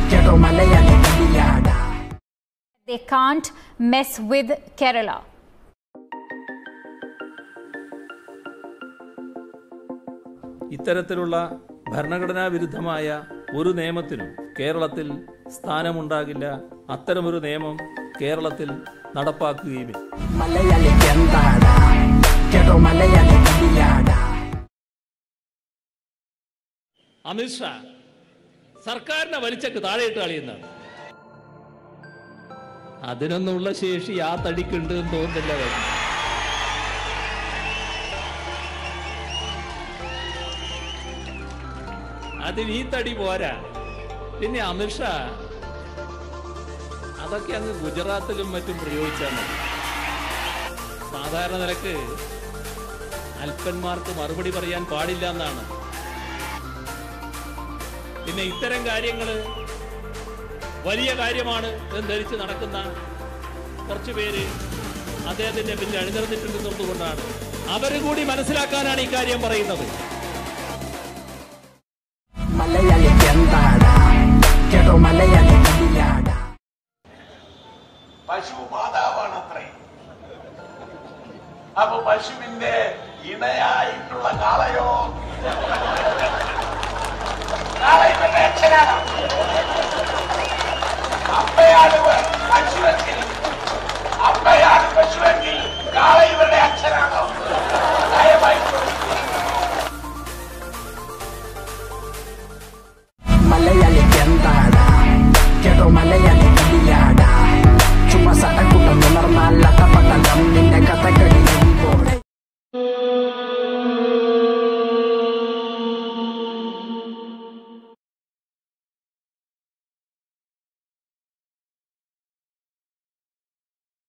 കേട്ടോ Malayali കളിയാടാ They can't mess with Kerala. ഇത്തരത്തിലുള്ള ഭരണഘടനാ വിരുദ്ധമായ ഒരു നിയമത്തിനും കേരളത്തിൽ സ്ഥാനമുണ്ടാകില്ല അത്തരമൊരു നിയമം കേരളത്തിൽ നടപ്പാക്കുകയുമില്ല മലയാളി എന്താടാ കേട്ടോ മലയാളി കളിയാടാ അമിത്ഷാ സർക്കാരിനെ വലിച്ചക്ക് താഴെയിട്ട് കളിയുന്നതാണ് അതിനൊന്നുള്ള ശേഷി ആ തടിക്കുണ്ട് എന്ന് തോന്നുന്നില്ല അവന്. അതിന് ഈ തടി പോരാ പിന്നെ അമിത്ഷാ അതൊക്കെ അങ്ങ് ഗുജറാത്തിലും മറ്റും പ്രയോഗിച്ചാണ് സാധാരണ നിലക്ക് അല്പന്മാർക്ക് മറുപടി പറയാൻ പാടില്ല എന്നാണ് പിന്നെ ഇത്തരം കാര്യങ്ങൾ വലിയ കാര്യമാണ് എന്ന് ധരിച്ച് നടക്കുന്ന കുറച്ചു പേര് അദ്ദേഹത്തിന്റെ പിന്നിൽ അണിനിരന്നിട്ടുണ്ടെന്നുകൊണ്ടാണ് അവര് കൂടി മനസ്സിലാക്കാനാണ് ഈ കാര്യം പറയുന്നത് മലയാളി എന്താടാ കേട്ടോ മലയാളി കളിയാടാ പശു മാതാവാണത്രേ അപ്പൊ പശുവിന്റെ ഇണയായിട്ടുള്ള കാളയോ കാള ഇവന്റെ അച്ഛനാണ് അമ്മയാണ് പശുവെങ്കിൽ അമ്മയാണ് പശുവെങ്കിൽ കാള ഇവരുടെ അച്ഛനാണോ